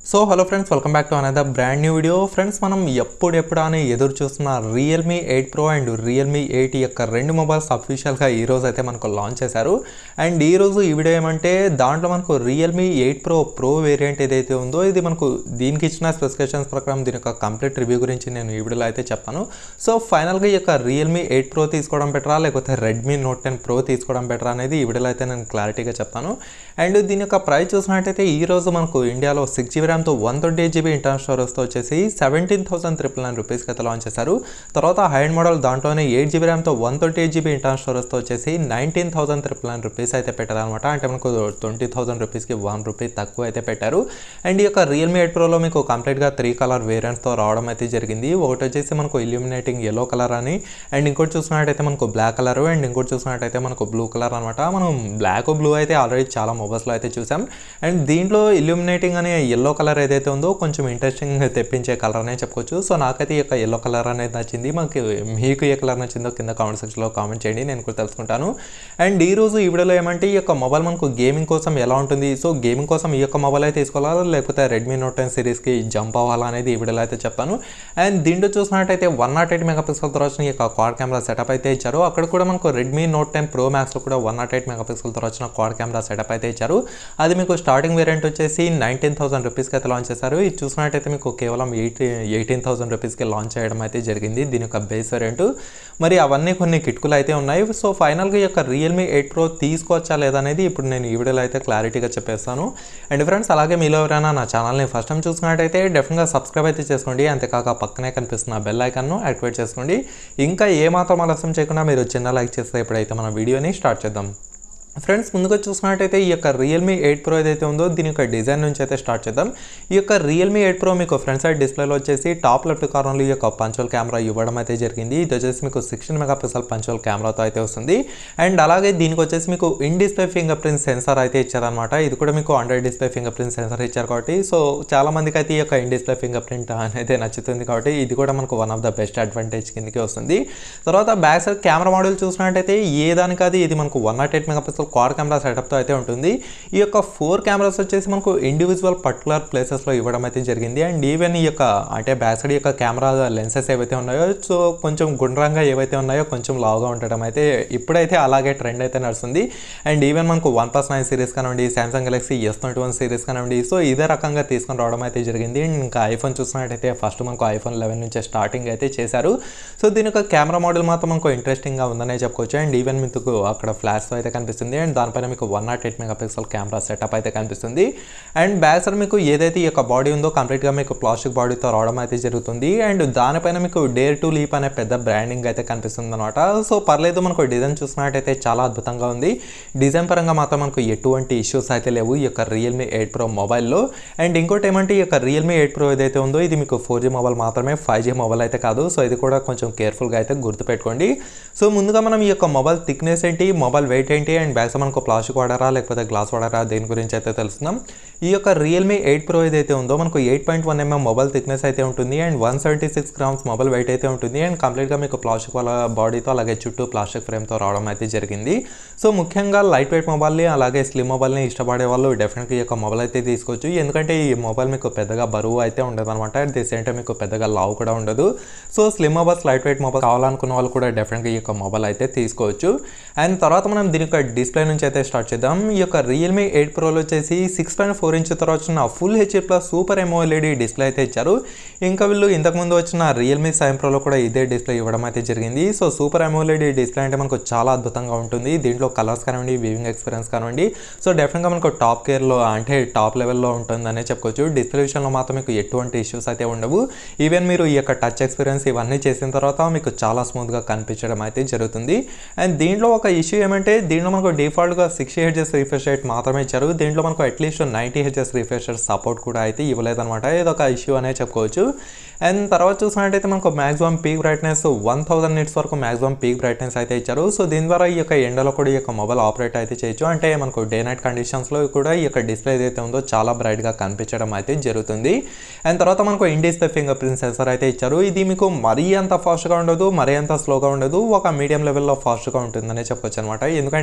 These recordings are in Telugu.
so hello friends welcome back to another brand new video friends మనం ఎప్పుడెప్పుడు అని ఎదురు చూస్తున్న Realme eight pro and Realme eight యొక్క రెండు మొబైల్స్ అఫీషియల్గా ఈ రోజు అయితే మనకు లాంచ్ చేశారు అండ్ ఈ రోజు ఈ వీడియో ఏమంటే దాంట్లో మనకు Realme eight pro pro variant ఏదైతే ఉందో ఇది మనకు దీనికి ఇచ్చిన స్పెసిఫికేషన్స్ ప్రకారం దీని యొక్క కంప్లీట్ రివ్యూ గురించి నేను ఈ వీడియోలో అయితే చెప్తాను సో ఫైనల్గా ఈ యొక్క రియల్మీ ఎయిట్ ప్రో తీసుకోవడం బెటరా లేకపోతే రెడ్మీ నోట్ టెన్ ప్రో తీసుకోవడం బెటరా అనేది ఈ వీడియోలో అయితే నేను క్లారిటీగా చెప్తాను అండ్ దీని యొక్క ప్రైస్ చూసినట్టయితే ఈ రోజు మనకు ఇండియాలో సిక్స్ జీబీ ర్యామ్తో one twenty eight GB internal స్టోరేజ్తో వచ్చేసి సెవెంటీన్ థౌసండ్ త్రిపుల్ నైన్ రూపీస్కి అయితే లాంచ్ చేశారు తర్వాత హైండ్ మోడల్ దాంట్లోనే ఎయిట్ జీబీ ర్యామ్తో one twenty eight GB internal స్టోరేజ్తో వచ్చేసి nineteen thousand triple nine rupees అయితే పెట్టారనమాట అంటే మనకు ట్వంటీ థౌసండ్ రూపీస్కి వన్ రూపీ తక్కువ అయితే పెట్టారు అండ్ ఈ యొక్క రియల్మీ ఎయిట్ ప్రోలో మీకు కంప్లీట్గా త్రీ కలర్ వేరియంట్స్తో రావడం అయితే జరిగింది ఒకటి వచ్చేసి మనకు ఇల్యూమినేటింగ్ ఎల్లో కలర్ అని అండ్ ఇంకోటి చూసినట్టయితే మనకు బ్లాక్ కలర్ అండ్ ఇంకోటి చూసినట్టయితే మనకు బ్లూ కలర్ అనమాట మనం బ్లాక్ బ్లూ అయితే ఆల్రెడీ చాలా మొబైల్స్లో అయితే చూసాం అండ్ దీంట్లో ఇల్యూమినేటింగ్ అనే ఎల్లో కలర్ ఏదైతే ఉందో కొంచెం ఇంట్రెస్టింగ్ తెప్పించే కలర్ అనే చెప్పుకోవచ్చు సో నాకైతే ఈ యొక్క ఎల్లో కలర్ అనేది నచ్చింది మాకు మీకు ఏ కలర్ నచ్చిందో కింద కామెంట్ సెక్షన్లో కామెంట్ చేయండి నేను కూడా తెలుసుకుంటాను అండ్ ఈ రోజు ఈ వీడియోలో ఏమంటే ఈ యొక్క మొబైల్ మనకు గేమింగ్ కోసం ఎలా ఉంటుంది సో గేమింగ్ కోసం ఈ యొక్క మొబైల్ అయితే తీసుకోవాలా లేకపోతే రెడ్మీ నోట్ టెన్ సిరీస్కి జంప్ అవ్వాలా అనేది ఈ వీడియోలో అయితే చెప్తాను అండ్ దీంట్లో చూసినట్టయితే వన్ నాట్ ఎయిట్ మెగా పిక్సెల్తో వచ్చిన ఈ యొక్క క్వాడ్ కెమెరా సెటప్ అయితే ఇచ్చారు అక్కడ కూడా మనకు రెడ్మీ నోట్ టెన్ ప్రో మ్యాక్స్లో కూడా వన్ నాట్ ఎయిట్ మెగా పిక్సెల్తో వచ్చిన క్వాడ్ కెమెరా సెటప్ అయితే ఇచ్చారు అది మీకు స్టార్టింగ్ వేరియంట్ వచ్చేసి నైన్టీన్ థౌసండ్ రూపీస్కి అయితే లాంచ్ చేశారు ఇది చూసినట్టయితే మీకు కేవలం ఎయిట్ ఎయిటీన్ థౌసండ్ రూపీస్కి లాంచ్ చేయడం అయితే జరిగింది దీని యొక్క బేస్ వేరియంట్ మరి అవన్నీ కొన్ని కిట్కులు అయితే ఉన్నాయి సో ఫైనల్గా ఈ యొక్క రియల్మీ ఎయిట్ ప్రో తీసుకోవచ్చా లేదా అనేది ఇప్పుడు నేను ఈ వీడియోలో అయితే క్లారిటీగా చెప్పేస్తాను అండ్ ఫ్రెండ్స్ అలాగే మీలో ఎవరైనా నా ఛానల్ని ఫస్ట్ టైం చూసుకున్నట్టయితే డెఫినెట్గా సబ్స్క్రైబ్ అయితే చేసుకోండి అంతేకాక పక్కనే కనిపిస్తున్న బెల్ ఐకాన్ను యాక్టివేట్ చేసుకోండి ఇంకా ఏమాత్రం ఆలస్యం చేయకుండా మీరు చిన్న లైక్ చేస్తే ఇప్పుడైతే మన వీడియోని స్టార్ట్ చేద్దాం ఫ్రెండ్స్ ముందుగా చూసినట్టయితే ఈ యొక్క రియల్మీ ఎయిట్ ప్రో ఏదైతే ఉందో దీని యొక్క డిజైన్ నుంచి అయితే స్టార్ట్ చేద్దాం ఈ యొక్క రియల్మీ ఎయిట్ ప్రో మీకు ఫ్రంట్ సైడ్ డిస్ప్లేలో వచ్చేసి టాప్ లెఫ్ట్ కార్నర్లో ఈ యొక్క పంచువల్ కెమెరా ఇవ్వడం అయితే జరిగింది ఇది వచ్చేసి మీకు సిక్స్టీన్ మెగా పిక్సెల్ పంచువల్ కెమెరాతో అయితే వస్తుంది అండ్ అలాగే దీనికి వచ్చేసి మీకు in display fingerprint sensor అయితే ఇచ్చారనమాట ఇది కూడా మీకు under display fingerprint sensor ఇచ్చారు కాబట్టి సో చాలా మందికి అయితే ఈ యొక్క ఇన్ డిస్ప్లే ఫింగర్ ప్రింట్ అనేది నచ్చుతుంది కాబట్టి ఇది కూడా మనకు one of the best advantage కిందకి వస్తుంది తర్వాత బ్యాక్ సైడ్ కెమెరా మోడల్ చూసినట్టయితే ఏ దానికది ఇది మనకు one nought eight megapixel quad camera సెటప్తో అయితే ఉంటుంది ఈ యొక్క ఫోర్ కెమెరాస్ వచ్చేసి మనకు ఇండివిజువల్ పర్టికులర్ ప్లేసెస్లో ఇవ్వడం అయితే జరిగింది అండ్ ఈవెన్ ఈ యొక్క అంటే బ్యాక్ సైడ్ యొక్క కెమెరా లెన్సెస్ ఏవైతే ఉన్నాయో సో కొంచెం గుండ్రంగా ఏవైతే ఉన్నాయో కొంచెం లావుగా ఉండడం అయితే ఇప్పుడైతే అలాగే ట్రెండ్ అయితే నడుస్తుంది అండ్ ఈవెన్ మనకు వన్ ప్లస్ నైన్ సిరీస్ కానివ్వండి Samsung Galaxy S twenty one series కానివ్వండి సో ఇదే రకంగా తీసుకొని రావడం అయితే జరిగింది అండ్ ఇంకా ఐఫోన్ చూసినట్టయితే ఫస్ట్ మనకు ఐఫోన్ లెవెన్ నుంచే స్టార్టింగ్ అయితే చేశారు సో దీని యొక్క కెమెరా మోడల్ మాత్రం మనకు ఇంట్రెస్టింగ్గా ఉందనే చెప్పుకోవచ్చు అండ్ ఈవెన్ మీకు అక్కడ ఫ్లాష్ అయితే కనిపిస్తుంది అండ్ దానిపైన మీకు one nought eight megapixel camera setup అయితే కనిపిస్తుంది అండ్ బ్యాక్ సైడ్ మీకు ఏదైతే ఈ యొక్క బాడీ ఉందో కంప్లీట్గా మీకు ప్లాస్టిక్ బాడీతో రావడం అయితే జరుగుతుంది అండ్ దానిపైన మీకు డేర్ టు లీప్ అనే పెద్ద బ్రాండింగ్ అయితే కనిపిస్తుంది అనమాట సో పర్లేదు మనకు డిజైన్ చూసినట్టయితే చాలా అద్భుతంగా ఉంది డిజైన్ పరంగా మాత్రం మనకు ఎటువంటి ఇష్యూస్ అయితే లేవు ఈ యొక్క రియల్మీ ఎయిట్ ప్రో మొబైల్లో అండ్ ఇంకోటి ఏమంటే ఈ యొక్క రియల్మీ ఎయిట్ ప్రో ఏదైతే ఉందో ఇది మీకు ఫోర్ జీ మొబైల్ మాత్రమే ఫైవ్ జీ మొబైల్ అయితే కాదు సో ఇది కూడా కొంచెం కేర్ఫుల్గా అయితే గుర్తుపెట్టుకోండి సో ముందుగా మనం ఈ యొక్క మొబైల్ థిక్నెస్ ఏంటి మొబైల్ వెయిట్ ఏంటి అండ్ బ్యాక్ సైడ్ మనకు ప్లాస్టిక్ వాడారా లేకపోతే గ్లాస్ వాడారా దేని గురించి అయితే తెలుసుకుందాం ఈ యొక్క రియల్మీ ఎయిట్ ప్రో ఏదైతే ఉందో మనకు eight point one mm mobile thickness అయితే ఉంటుంది and one seventy six grams mobile weight అయితే ఉంటుంది అండ్ కంప్లీట్గా మీకు ప్లాస్టిక్ వాళ్ళ బాడీతో అలాగే చుట్టూ ప్లాస్టిక్ ఫ్రేమ్తో రావడం అయితే జరిగింది సో ముఖ్యంగా లైట్ వెయిట్ మొబైల్ని అలాగే స్లిమ్ మొబైల్ని ఇష్టపడే వాళ్ళు డెఫినెట్గా ఈ యొక్క మొబైల్ అయితే తీసుకోవచ్చు ఎందుకంటే ఈ మొబైల్ మీకు పెద్దగా బరువు అయితే ఉండదు అనమాట అట్ ది సేమ్ టైం మీకు పెద్దగా లావు కూడా ఉండదు so slim mobiles lightweight mobile కావాలనుకున్న వాళ్ళు కూడా డెఫినెట్గా ఈ యొక్క మొబైల్ అయితే తీసుకోవచ్చు అండ్ తర్వాత మనం దీని యొక్క డిస్ప్లే నుంచి అయితే స్టార్ట్ చేద్దాం ఈ యొక్క రియల్మీ ఎయిట్ ప్రోలో వచ్చేసి సిక్స్ పాయింట్ ఫోర్ ఇంచ్ తర్వాత వచ్చిన full HD plus super AMOLED display అయితే ఇచ్చారు ఇంకా వీళ్ళు ఇంతకుముందు వచ్చిన రియల్మీ సైన్ ప్రోలో కూడా ఇదే డిస్ప్లే ఇవ్వడం అయితే జరిగింది సో సూపర్ ఎమోఎల్ఈడి డిస్ప్లే అంటే మనకు చాలా అద్భుతంగా ఉంటుంది దీంట్లో కలర్స్ కానివ్వండి వీవింగ్ ఎక్స్పీరియన్స్ కానివ్వండి సో డెఫినెట్గా మనకు టాప్ కేర్లో అంటే టాప్ లెవెల్లో ఉంటుందనే చెప్పుకోవచ్చు డిస్ప్లే విషయంలో మాత్రం మీకు ఎటువంటి ఇష్యూస్ అయితే ఉండవు ఈవెన్ మీరు ఈ యొక్క టచ్ ఎక్స్పీరియన్స్ ఇవన్నీ చేసిన తర్వాత మీకు చాలా స్మూత్గా కనిపించడం అయితే జరుగుతుంది అండ్ దీంట్లో ఒక ఇష్యూ ఏమంటే దీంట్లో మనకు డిఫాల్ట్గా సిక్స్టీ హెచ్ఎస్ రిఫ్రెష్ రేట్ మాత్రమే ఇచ్చారు దీంట్లో మనకు at least ninety Hz refresh support కూడా అయితే ఇవ్వలేదన్నమాట ఇది ఒక ఇష్యూ అనే చెప్పుకోవచ్చు అండ్ తర్వాత చూసినట్టయితే మనకు maximum peak brightness one thousand nits వరకు మాక్సిమం పీక్ బ్రైట్నెస్ అయితే ఇచ్చారు సో దీని ద్వారా ఈ యొక్క ఎండలో కూడా ఈ యొక్క మొబైల్ ఆపరేట్ అయితే చేయొచ్చు అంటే మనకు డే నైట్ కండిషన్స్లో కూడా ఈ యొక్క డిస్ప్లే ఏదైతే ఉందో చాలా బ్రైట్గా కనిపించడం అయితే జరుగుతుంది అండ్ తర్వాత మనకు in display fingerprint sensor అయితే ఇచ్చారు ఇది మీకు మరీ అంత ఫాస్ట్గా ఉండదు మరీ అంత స్లోగా ఉండదు ఒక మీడియం లెవెల్లో ఫాస్ట్గా ఉంటుందనే చెప్పొచ్చు అనమాట ఎందుకంటే ఇది మనకు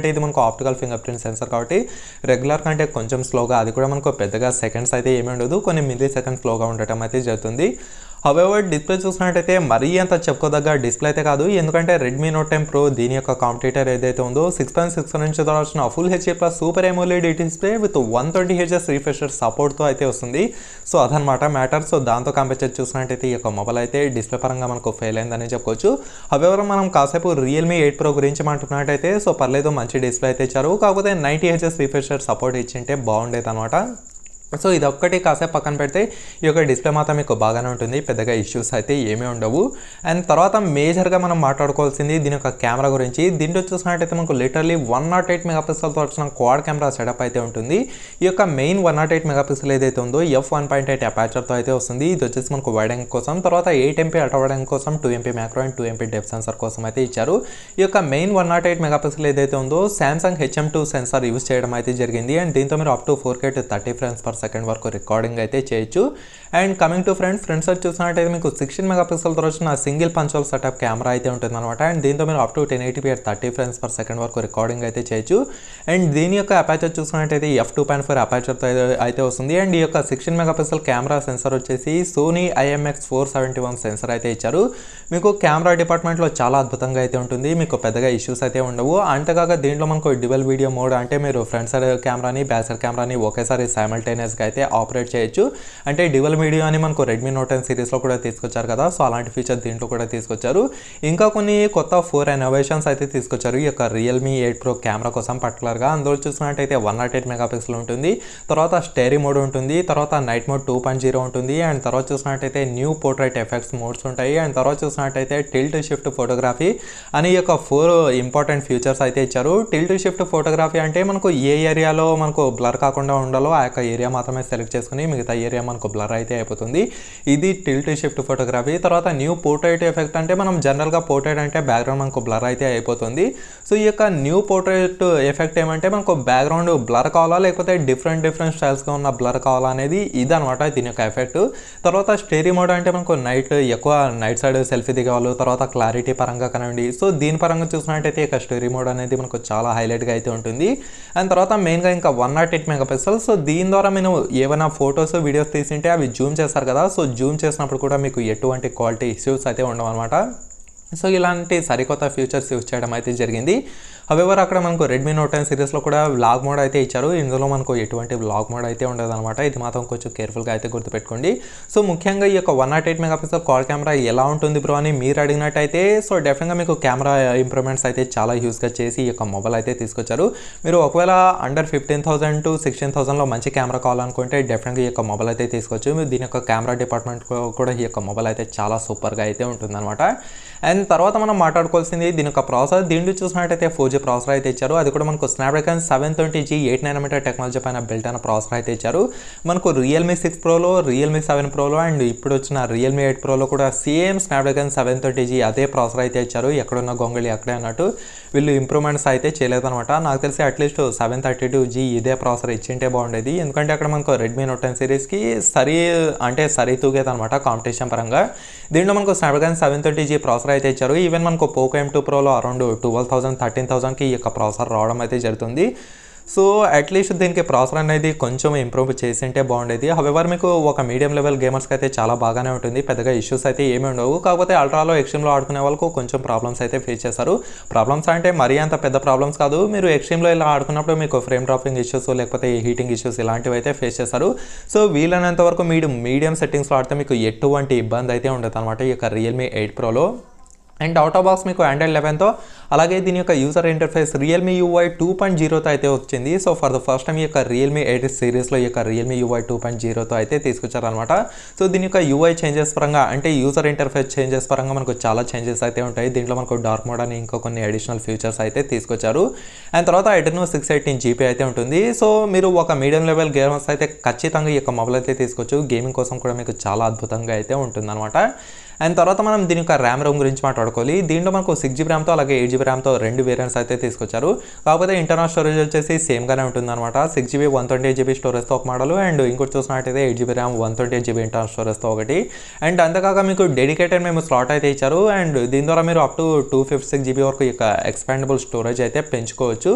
ఆప్టికల్ ఫింగర్ ప్రింట్ సెన్సర్ కాబట్టి రెగ్యులర్ కంటే కొంచెం స్లోగా అది కూడా మనకు పెద్దగా సెకండ్స్ అయితే ఏమీ ఉండదు కొన్ని మిల్లీ సెకండ్స్ స్లోగా ఉండటం అయితే జరుగుతుంది హవెవర్ డిస్ప్లే చూసినట్టయితే మరీ అంత చెప్పుకోదగ్గ డిస్ప్లే అయితే కాదు ఎందుకంటే రెడ్మీ నోట్ టెన్ ప్రో దీని యొక్క కాంపిటేటర్ ఏదైతే ఉందో సిక్స్ పాయింట్ సిక్స్ నుంచి వచ్చిన full HD plus super AMOLED display with one twenty Hz refresh rate సపోర్ట్తో అయితే వస్తుంది సో అదనమాట మ్యాటర్ సో దాంతో కంపేర్ చేసి చూసినట్టయితే ఈ యొక్క మొబైల్ అయితే డిస్ప్లే పరంగా మనకు ఫెయిల్ అయిందని చెప్పుకోవచ్చు హవెవర్ మనం కాసేపు రియల్మీ ఎయిట్ ప్రో గురించి మాట్లాడుకున్నట్టయితే సో పర్లేదు మంచి డిస్ప్లే అయితే ఇచ్చారు కాకపోతే నైంటీ హెచ్ఎస్ రిఫ్రెషర్ సపోర్ట్ ఇచ్చింటే బాగుండేది అనమాట సో ఇది ఒక్కటి కాసేపు పక్కన పెడితే ఈ యొక్క డిస్ప్లే మాత్రం మీకు బాగానే ఉంటుంది పెద్దగా ఇష్యూస్ అయితే ఏమీ ఉండవు అండ్ తర్వాత మేజర్గా మనం మాట్లాడుకోవాల్సింది దీని యొక్క కెమెరా గురించి దీంట్లో చూసినట్టయితే మనకు లిటర్లీ వన్ నాట్ ఎయిట్ మెగాపిక్సెల్తో వచ్చిన క్వాడ్ కెమెరా సెటప్ అయితే ఉంటుంది ఈ యొక్క main one nought eight megapixel ఏదైతే ఉందో ఎఫ్ వన్ పాయింట్ ఎయిట్ అపాచర్తో అయితే వస్తుంది ఇది వచ్చేసి మనకు వైడింగ్ కోసం తర్వాత ఎయిట్ ఎంపీ అల్ట్రా వైడింగ్ కోసం two MP macro and two MP depth sensor కోసం అయితే ఇచ్చారు ఈ యొక్క main one nought eight megapixel ఏదైతే ఉందో Samsung HM two sensor use చేయడం అయితే జరిగింది అండ్ దీంతో మీరు up to four K to thirty frames per second వరకు రికార్డింగ్ అయితే చేయొచ్చు and coming to friends friends వచ్చి చూసినట్టయితే మీకు సిక్స్టీన్ మెగాపిక్సెల్తో వచ్చిన సింగిల్ పంచోల్ సెటప్ కెమెరా అయితే ఉంటుంది అనమాట అండ్ దీంతో మీరు up to ten eighty at thirty frames per second వరకు రికార్డింగ్ అయితే చేయొచ్చు అండ్ దీని యొక్క అపాచర్ చూసినట్టయితే ఎఫ్ టూ పాయింట్ ఫోర్ అపాచర్తో అయితే వస్తుంది అండ్ ఈ యొక్క సిక్స్టీన్ మెగాపిక్సెల్ కెమెరా సెన్సర్ వచ్చేసి Sony IMX four seventy one sensor అయితే ఇచ్చారు మీకు కెమెరా డిపార్ట్మెంట్లో చాలా అద్భుతంగా అయితే ఉంటుంది మీకు పెద్దగా ఇష్యూస్ అయితే ఉండవు అంతేకాక దీంట్లో మనకు డివెల్ వీడియో మోడ్ అంటే మీరు ఫ్రంట్ సైడ్ కెమెరాని బ్యాక్ సైడ్ కెమెరాని ఒకేసారి సైమల్టేనియస్గా అయితే ఆపరేట్ చేయొచ్చు అంటే డివెల్ వీడియో అని మనకు రెడ్మీ నోట్ టెన్ సిరీస్లో కూడా తీసుకొచ్చారు కదా సో అలాంటి ఫీచర్ దీంట్లో కూడా తీసుకొచ్చారు ఇంకా కొన్ని కొత్త ఫోర్ ఇన్నోవేషన్స్ అయితే తీసుకొచ్చారు ఈ యొక్క రియల్మీ ఎయిట్ ప్రో కెమెరా కోసం పర్టికులర్గా అందులో చూసినట్టయితే వన్ నాట్ ఎయిట్ మెగాపిక్సెల్ ఉంటుంది తర్వాత స్టేరీ మోడ్ ఉంటుంది తర్వాత night mode two point zero ఉంటుంది అండ్ తర్వాత చూసినట్టయితే న్యూ పోర్ట్రైట్ ఎఫెక్ట్స్ మోడ్స్ ఉంటాయి అండ్ తర్వాత చూసినట్టయితే టిల్ట్ షిఫ్ట్ ఫోటోగ్రఫీ అని ఈ యొక్క ఫోర్ ఇంపార్టెంట్ ఫీచర్స్ అయితే ఇచ్చారు టిల్ట్ షిఫ్ట్ ఫోటోగ్రఫీ అంటే మనకు ఏ ఏరియాలో మనకు బ్లర్ కాకుండా ఉండాలో ఆ యొక్క ఏరియా మాత్రమే సెలెక్ట్ చేసుకుని మిగతా ఏరియా మనకు బ్లర్ అయితే అయిపోతుంది ఇది టిల్ట్ షిఫ్ట్ ఫోటోగ్రఫీ తర్వాత న్యూ పోర్ట్రైట్ ఎఫెక్ట్ అంటే మనం జనరల్గా పోర్ట్రైట్ అంటే బ్యాక్గ్రౌండ్ మనకు బ్లర్ అయితే అయిపోతుంది సో ఈ యొక్క న్యూ పోర్ట్రైట్ ఎఫెక్ట్ ఏమంటే మనకు బ్యాక్గ్రౌండ్ బ్లర్ కావాలా లేకపోతే డిఫరెంట్ డిఫరెంట్ స్టైల్స్గా ఉన్న బ్లర్ కావాలా అనేది ఇది అనమాట దీని యొక్క ఎఫెక్ట్ తర్వాత స్టేరీ మోడ్ అంటే మనకు నైట్ ఎక్కువ నైట్ సైడ్ సెల్ఫీ దిగేవాళ్ళు తర్వాత క్లారిటీ పరంగా కనండి సో దీని పరంగా చూసినట్టయితే ఇక స్టోరీ మోడ్ అనేది మనకు చాలా హైలైట్గా అయితే ఉంటుంది అండ్ తర్వాత మెయిన్గా ఇంకా one nought eight megapixel so దీని ద్వారా మేము ఏమైనా ఫొటోస్ వీడియోస్ తీసింటే అవి జూమ్ చేస్తారు కదా సో జూమ్ చేసినప్పుడు కూడా మీకు ఎటువంటి క్వాలిటీ ఇష్యూస్ అయితే ఉండవు అనమాట సో ఇలాంటి సరికొత్త ఫీచర్స్ యూజ్ చేయడం అయితే జరిగింది హవెవర్ అక్కడ మనకు రెడ్మీ నోట్ టెన్ సిరీస్లో కూడా వ్లాగ్ మోడ్ అయితే ఇచ్చారు ఇందులో మనకు ఎటువంటి వ్లాగ్ మోడ్ అయితే ఉండదు అనమాట ఇది మాత్రం కొంచెం కేర్ఫుల్గా అయితే గుర్తుపెట్టుకోండి సో ముఖ్యంగా ఈ యొక్క one nought eight megapixel call camera ఎలా ఉంటుంది బ్రో అని మీరు అడిగినట్టయితే సో డెఫినెట్గా మీకు కెమెరా ఇంప్రూవ్మెంట్స్ అయితే చాలా యూస్గా చేసి ఈ యొక్క మొబైల్ అయితే తీసుకొచ్చారు మీరు ఒకవేళ under fifteen thousand to sixteen థౌసండ్లో మంచి కెమెరా కావాలనుకుంటే డెఫినెట్గా ఈ యొక్క మొబైల్ అయితే తీసుకోవచ్చు మీరు దీని యొక్క కెమెరా డిపార్ట్మెంట్ కూడా ఈ యొక్క మొబైల్ అయితే చాలా సూపర్గా అయితే ఉంటుందన్నమాట అండ్ తర్వాత మనం మాట్లాడుకోవాల్సింది దీని యొక్క ప్రాసెసర్ దీంట్లో చూసినట్టయితే ఫోర్ జీ ప్రాసెసర్ అయితే ఇచ్చారు అది కూడా మనకు Snapdragon seven twenty G eight nanometer technology పైన బిల్ట్ అయిన ప్రాసెసర్ అయితే ఇచ్చారు మనకు రియల్మీ సిక్స్ ప్రోలో రియల్మీ సెవెన్ ప్రోలో అండ్ ఇప్పుడు వచ్చిన రియల్మీ ఎయిట్ ప్రోలో కూడా same Snapdragon seven twenty G అదే ప్రాసెసర్ అయితే ఇచ్చారు ఎక్కడున్న గొంగళి అక్కడే అన్నట్టు వీళ్ళు ఇంప్రూవ్మెంట్స్ అయితే చేయలేదన్నమాట నాకు తెలిసి at least seven thirty two G ఇదే ప్రాసెసర్ ఇచ్చింటే బాగుండేది ఎందుకంటే అక్కడ మనకు రెడ్మీ నోట్ టెన్ సిరీస్కి సరి అంటే సరి తూగేది అనమాట కాంపిటీషన్ పరంగా దీంట్లో మనకు Snapdragon seven thirty G processor అయితే ఇచ్చారు ఈవెన్ మనకు పోకో ఎం టూ ప్రోలో అరౌండ్ ట్వెల్వ్ థౌసండ్ థర్టీన్ థౌసండ్కి ఈ యొక్క ప్రాసెసర్ రావడం అయితే జరుగుతుంది సో అట్లీస్ట్ దీనికి ప్రాసెసర్ అనేది కొంచెం ఇంప్రూవ్ చేసింటే బాగుండేది హవెవర్ మీకు ఒక మీడియం లెవెల్ గేమర్స్కి అయితే చాలా బాగానే ఉంటుంది పెద్దగా ఇష్యూస్ అయితే ఏమీ ఉండవు కాకపోతే అల్ట్రాలో ఎక్స్ట్రీమ్లో ఆడుకునే వాళ్ళకు కొంచెం ప్రాబ్లమ్స్ అయితే ఫేస్ చేస్తారు ప్రాబ్లమ్స్ అంటే మరీ అంత పెద్ద ప్రాబ్లమ్స్ కాదు మీరు ఎక్స్ట్రీమ్లో ఇలా ఆడుకున్నప్పుడు మీకు ఫ్రేమ్ డ్రాపింగ్ ఇష్యూస్ లేకపోతే హీటింగ్ ఇష్యూస్ ఇలాంటివి అయితే ఫేస్ చేస్తారు సో వీలైనంత వరకు మీరు మీడియం సెట్టింగ్స్లో ఆడితే మీకు ఎటువంటి ఇబ్బంది అయితే ఉండదు అనమాట ఈ యొక్క రియల్మీ ఎయిట్ ప్రోలో అండ్ అవుట్ ఆఫ్ బాక్స్ మీకు ఆండ్రాయిడ్ లెవెన్తో అలాగే దీని యొక్క user interface Realme UI two point జీరోతో అయితే వచ్చింది so for the first time ఈ యొక్క రియల్మీ ఎయిట్ సిరీస్లో ఈ యొక్క రియల్మీ యూఐ టూ పాయింట్ జీరోతో అయితే తీసుకొచ్చారనమాట సో దీని యొక్క యూఐ చేంజెస్ పరంగా అంటే యూజర్ ఇంటర్ఫేస్ చేంజెస్ పరంగా మనకు చాలా చేంజెస్ అయితే ఉంటాయి దీంట్లో మనకు డార్క్ మోడ్ అని ఇంకా కొన్ని అడిషనల్ ఫీచర్స్ అయితే తీసుకొచ్చారు అండ్ తర్వాత ఎటర్నో సిక్స్ ఎయిటీన్ జీబీ అయితే ఉంటుంది సో మీరు ఒక మీడియం లెవెల్ గేమర్స్ అయితే ఖచ్చితంగా ఈ యొక్క మొబైల్ అయితే తీసుకోవచ్చు గేమింగ్ కోసం కూడా మీకు చాలా అద్భుతంగా అయితే ఉంటుందన్నమాట అండ్ తర్వాత మనం దీని యొక్క ర్యామ్ రోమ్ గురించి మాట్లాడుకోవాలి దీంట్లో మనకు సిక్స్ జీబీ ర్యామ్తో అలాగే ఎయిట్ జీబీ ర్యామ్తో రెండు వేరియంట్స్ అయితే తీసుకొచ్చారు కాకపోతే ఇంటర్నల్ స్టోరేజ్ వచ్చేసి సేమ్గానే ఉంటుందన్నమాట six GB one twenty eight GB స్టోరేజ్తో ఒక మోడల్ అండ్ ఇంకోటి చూసినట్టయితే eight GB RAM one twenty eight GB internal స్టోరేజ్తో ఒకటి అండ్ అంతేకాక మీకు డెడికేటెడ్ మేము స్లాట్ అయితే ఇచ్చారు అండ్ దీని ద్వారా మీరు up to two fifty six GB వరకు ఇక ఎక్స్పాండబుల్ స్టోరేజ్ అయితే పెంచుకోవచ్చు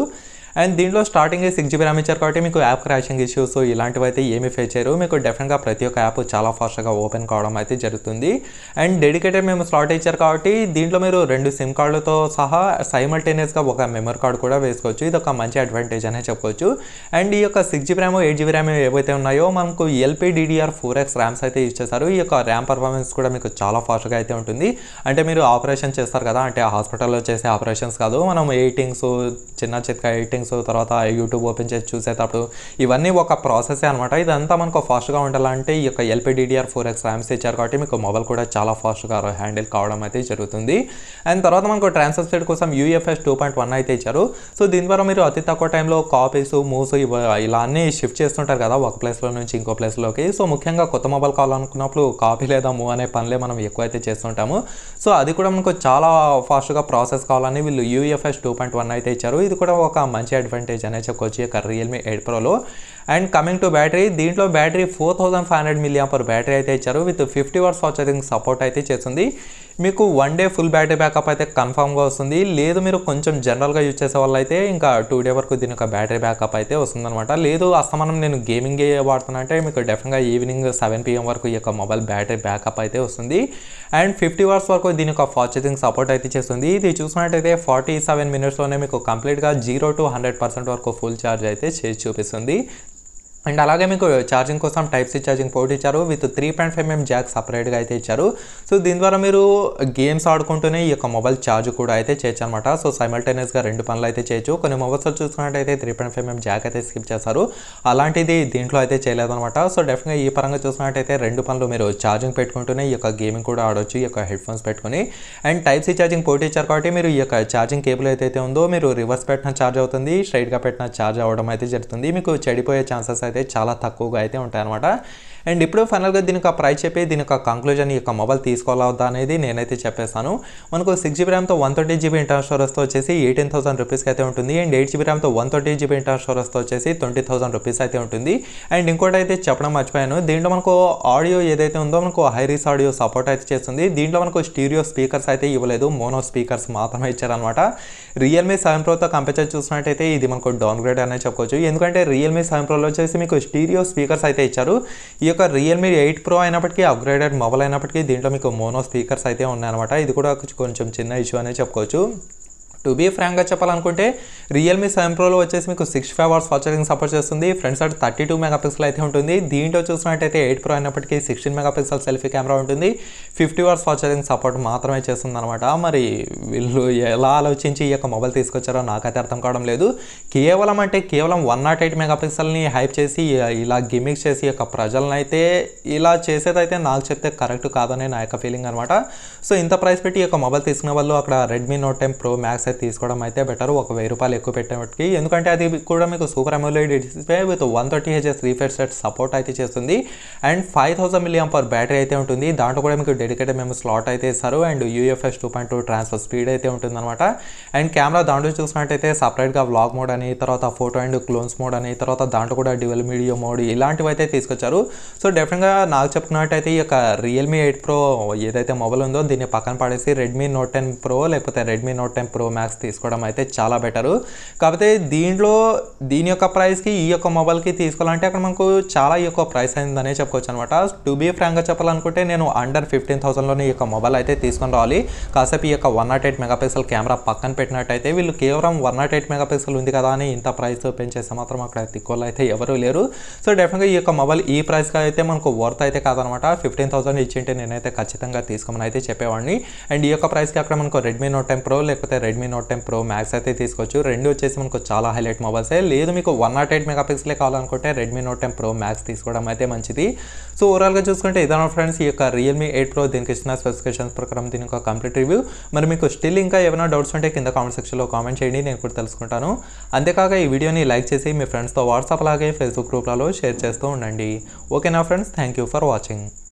అండ్ దీంట్లో స్టార్టింగ్ సిక్స్ జీబీ ర్యామ్ ఇచ్చారు కాబట్టి మీకు యాప్ క్రాషింగ్ ఇష్యూస్ ఇలాంటివి అయితే ఏమీ ఫేస్ చేయరు మీకు డెఫినెట్గా ప్రతి ఒక్క యాప్ చాలా ఫాస్ట్గా ఓపెన్ కావడం అయితే జరుగుతుంది అండ్ డెడికేటెడ్ మేము స్లాట్ ఇచ్చారు కాబట్టి దీంట్లో మీరు రెండు సిమ్ కార్డులతో సహా సైమల్టేనియస్గా ఒక మెమరీ కార్డు కూడా వేసుకోవచ్చు ఇది ఒక మంచి అడ్వాంటేజ్ అనే చెప్పుకోవచ్చు అండ్ ఈ యొక్క six GB RAM eight GB RAM ఏవైతే ఉన్నాయో మనకు LP DDR four X RAMs అయితే ఇచ్చేసారు ఈ యొక్క ర్యామ్ పర్ఫార్మెన్స్ కూడా మీకు చాలా ఫాస్ట్గా అయితే ఉంటుంది అంటే మీరు ఆపరేషన్ చేస్తారు కదా అంటే హాస్పిటల్లో చేసే ఆపరేషన్స్ కాదు మనం ఎయిటింగ్స్ చిన్న చిత్క ఎయిటింగ్స్ తర్వాత యూట్యూబ్ ఓపెన్ చేసి చూసేటప్పుడు ఇవన్నీ ఒక ప్రాసెస్ అనమాట ఇదంతా మనకు ఫాస్ట్గా ఉండాలంటే ఈ యొక్క ఎల్పిడిడిఆర్ ఫోర్ ఎక్స్ ర్యామ్స్ ఇచ్చారు కాబట్టి మీకు మొబైల్ కూడా చాలా ఫాస్ట్గా హ్యాండిల్ కావడం అయితే జరుగుతుంది అండ్ తర్వాత మనకు ట్రాన్స్ఫర్ స్పీడ్ కోసం యూఎఫ్ఎస్ టూ పాయింట్ వన్ అయితే ఇచ్చారు సో దీని ద్వారా మీరు అతి తక్కువ టైంలో కాపీస్ మూవ్స్ ఇలా అన్ని షిఫ్ట్ చేస్తుంటారు కదా ఒక ప్లేస్లో నుంచి ఇంకో ప్లేస్లోకి సో ముఖ్యంగా కొత్త మొబైల్ కావాలనుకున్నప్పుడు కాపీ లేదా మూవ్ అనే పనులే మనం ఎక్కువ అయితే చేస్తుంటాము సో అది కూడా మనకు చాలా ఫాస్ట్గా ప్రాసెస్ కావాలని వీళ్ళు యూఎఫ్ఎస్ టూ పాయింట్ వన్ అయితే ఇచ్చారు ఇది కూడా ఒక మంచి అడ్వాంటేజ్ అనే చెప్పుకోవచ్చు ఇక రియల్మీ ఎయిట్ ప్రోలో అండ్ కమింగ్ టు బ్యాటరీ దీంట్లో battery four thousand five hundred milliampere battery అయితే ఇచ్చారు with fifty watts charging support అయితే చేస్తుంది మీకు one day full battery backup అయితే కన్ఫామ్గా వస్తుంది లేదు మీరు కొంచెం జనరల్గా యూజ్ చేసే వాళ్ళు అయితే ఇంకా టూ డే వరకు దీని యొక్క బ్యాటరీ బ్యాకప్ అయితే వస్తుందన్నమాట లేదు అస్తమానం నేను గేమింగ్ వాడుతున్నా అంటే మీకు డెఫినెట్గా ఈవినింగ్ సెవెన్ పిఎం వరకు ఈ యొక్క మొబైల్ బ్యాటరీ బ్యాకప్ అయితే వస్తుంది అండ్ ఫిఫ్టీ అవర్స్ వరకు దీని యొక్క ఫాస్ట్ ఛార్జింగ్ సపోర్ట్ అయితే చేస్తుంది ఇది చూసినట్టయితే ఫార్టీ సెవెన్ మినిట్స్లోనే మీకు కంప్లీట్గా జీరో టు హండ్రెడ్ పర్సెంట్ వరకు ఫుల్ ఛార్జ్ అయితే చేసి చూపిస్తుంది అండ్ అలాగే మీకు ఛార్జింగ్ కోసం టైప్ సి ఛార్జింగ్ పోర్ట్ ఇచ్చారు with three point five mm jack సపరేట్గా అయితే ఇచ్చారు సో దీని ద్వారా మీరు గేమ్స్ ఆడుకుంటూనే ఈ యొక్క మొబైల్ ఛార్జ్ కూడా అయితే చేయొచ్చు అనమాట సో సైమల్టేనియస్గా రెండు పనులు అయితే చేయొచ్చు కొన్ని మొబైల్స్ చూసుకున్నట్టయితే three point five mm jack అయితే స్కిప్ చేస్తారు అలాంటిది దీంట్లో అయితే చేయలేదన్నమాట సో డెఫినెట్గా ఈ పరంగా చూసుకున్నట్టయితే రెండు పనులు మీరు ఛార్జింగ్ పెట్టుకుంటూనే ఈ యొక్క గేమింగ్ కూడా ఆడొచ్చు ఈ యొక్క హెడ్ ఫోన్స్ పెట్టుకుని and type C charging port ఇచ్చారు కాబట్టి మీరు ఈ యొక్క ఛార్జింగ్ కేబుల్ ఏదైతే ఉందో మీరు రివర్స్ పెట్టిన ఛార్జ్ అవుతుంది స్ట్రైట్గా పెట్టిన ఛార్జ్ అవ్వడం అయితే జరుగుతుంది మీకు చెడిపోయే ఛాన్సెస్ అయితే చాలా తక్కువగా అయితే ఉంటాయన్నమాట అండ్ ఇప్పుడు ఫైనల్గా దీని యొక్క ప్రైస్ చెప్పి దీని యొక్క కంక్లూజన్ ఈ యొక్క మొబైల్ తీసుకోవాలా వద్దా అనేది నేనైతే చెప్పేస్తాను మనకు సిక్స్ జీబీ ర్యామ్తో వన్ ట్వంటీ జీబీ ఇంటర్ స్టోరేజ్తో వచ్చేసి ఎయిటీన్ థౌసండ్ రూపీస్కి అయితే ఉంటుంది అండ్ ఎయిట్ జీబీ ర్యామ్తో వన్ ట్వంటీ జీబీ ఇంటర్ స్టోరేజ్తో వచ్చేసి ట్వంటీ థౌసండ్ రూపీస్ అయితే ఉంటుంది అండ్ ఇంకోటి అయితే చెప్పడం మర్చిపోయాను దీంట్లో మనకు ఆడియో ఏదైతే ఉందో మనకు హైరీస్ ఆడియో సపోర్ట్ అయితే చేస్తుంది దీంట్లో మనకు స్టీరియో స్పీకర్స్ అయితే ఇవ్వలేదు మోనో స్పీకర్స్ మాత్రమే ఇచ్చారనమాట రియల్మీ సెవెన్ ప్రోతో కంపేర్ చేసి చూసినట్టయితే ఇది మనకు డౌన్ గ్రేడ్ అనే చెప్పుకోవచ్చు ఎందుకంటే రియల్మీ సెవెన్ ప్రోలో వచ్చేసి మీకు స్టీరియో స్పీకర్స్ అయితే ఇచ్చారు ఈ యొక్క రియల్మీ ఎయిట్ ప్రో అయినప్పటికీ అప్గ్రేడెడ్ మొబైల్ అయినప్పటికీ దీంట్లో మీకు మోనో స్పీకర్స్ అయితే ఉన్నాయన్నమాట ఇది కూడా కొంచెం చిన్న ఇష్యూ అనే చెప్పుకోవచ్చు టు బీ ఫ్రాంక్గా చెప్పాలనుకుంటే రియల్మీ సెవెన్ ప్రోలో వచ్చేసి మీకు six five hours charging support చేస్తుంది front side thirty two megapixel అయితే ఉంటుంది దీంట్లో చూసినట్టయితే ఎయిట్ ప్రో అయినప్పటికీ సిక్స్టీన్ మెగాపిక్సెల్ సెల్ఫీ కెమెరా ఉంటుంది ఫిఫ్టీ అవర్స్ ఛార్జింగ్ సపోర్ట్ మాత్రమే చేస్తుంది అనమాట మరి వీళ్ళు ఎలా ఆలోచించి ఈ యొక్క మొబైల్ తీసుకొచ్చారో నాకైతే అర్థం కావడం లేదు కేవలం అంటే కేవలం వన్ నాట్ ఎయిట్ మెగాపిక్సెల్ని హైప్ చేసి ఇలా గిమిక్స్ చేసి ఈ యొక్క ప్రజలను అయితే ఇలా చేసేదైతే నాకు చెప్తే కరెక్ట్ కాదనే నా యొక్క ఫీలింగ్ అనమాట సో ఇంత ప్రైస్ పెట్టి ఈ యొక్క మొబైల్ తీసుకునే వాళ్ళు అక్కడ Redmi note ten pro max అయితే తీసుకోవడం అయితే బెటర్ ఒక వెయ్యి రూపాయలు ఎక్కువ పెట్టేవాటికి ఎందుకంటే అది కూడా మీకు super AMOLED display with one thirty Hz refresh rate support అయితే చేస్తుంది and five thousand milliampere battery అయితే ఉంటుంది దాంట్లో కూడా మీకు డెడికేటెడ్ మేము స్లాట్ అయితే ఇస్తారు and UFS two point two transfer speed అయితే ఉంటుందన్నమాట అండ్ కెమెరా దాంట్లో చూసినట్టయితే సపరేట్గా వ్లాగ్ మోడ్ అని తర్వాత ఫోటో అండ్ క్లోన్స్ మోడ్ అని తర్వాత దాంట్లో కూడా డ్యువల్ మీడియో మోడ్ ఇలాంటివి అయితే తీసుకొచ్చారు సో డెఫినెట్గా నాకు చెప్పుకున్నట్టయితే ఈ యొక్క రియల్మీ ఎయిట్ ప్రో ఏదైతే మొబైల్ ఉందో దీన్ని పక్కన పడేసి రెడ్మీ నోట్ టెన్ ప్రో లేకపోతే Redmi note ten pro max తీసుకోవడం అయితే చాలా బెటరు కాకపోతే దీంట్లో దీని యొక్క ప్రైస్కి ఈ యొక్క మొబైల్కి తీసుకోవాలంటే అక్కడ మనకు చాలా ఎక్కువ ప్రైస్ అయిందనే చెప్పుకోవచ్చు అనమాట టు బీ ఫ్రాంక్గా చెప్పాలనుకుంటే నేను అండర్ ఫిఫ్టీన్ థౌసండ్లోనే ఈ యొక్క మొబైల్ అయితే తీసుకొని రావాలి కాసేపు ఈ యొక్క one nought eight megapixel camera పక్కన పెట్టినట్టయితే వీళ్ళు కేవలం వన్ నాట్ ఎయిట్ మెగాపిక్సెల్ ఉంది కదా అని ఇంత ప్రైస్ పెంచేస్తే మాత్రం అక్కడ తిక్కువలు అయితే ఎవరు లేరు సో డెఫినెట్గా ఈ యొక్క మొబైల్ ఈ ప్రైస్కి అయితే మనకు వర్త్ అయితే కాదనమాట ఫిఫ్టీన్ థౌసండ్ ఇచ్చింటే నేనైతే ఖచ్చితంగా తీసుకోమని అయితే చెప్పేవాడిని అండ్ ఈ యొక్క ప్రైస్కి అక్కడ మనకు రెడ్మీ నోట్ టెన్ ప్రో లేకపోతే Redmi note ten pro max అయితే తీసుకోవచ్చు రెండు వచ్చేసి మనకు చాలా హైలైట్ మొబైల్సే లేదు మీకు వన్ నాట్ ఎయిట్ మెగాపిక్సెలే కావాలనుకుంటే Redmi note ten pro max తీసుకోవడం అయితే మంచిది సో ఓవరాల్గా చూసుకుంటే ఇదన్న ఫ్రెండ్స్ ఈ యొక్క రియల్మీ ఎయిట్ ప్రో దీనికి ఇచ్చిన స్పెసిఫికేషన్స్ ప్రకారం దీని యొక్క కంప్లీట్ రివ్యూ మరి మీకు స్టిల్ ఇంకా ఏమైనా డౌట్స్ ఉంటే కింద కామెంట్ సెక్షన్లో కామెంట్ చేయండి నేను కూడా తెలుసుకుంటాను అంతేకాక ఈ వీడియోని లైక్ చేసి మీ ఫ్రెండ్స్తో వాట్సాప్ అలాగే ఫేస్బుక్ గ్రూప్లలో షేర్ చేస్తూ ఉండండి ఓకేనా friends thank you for watching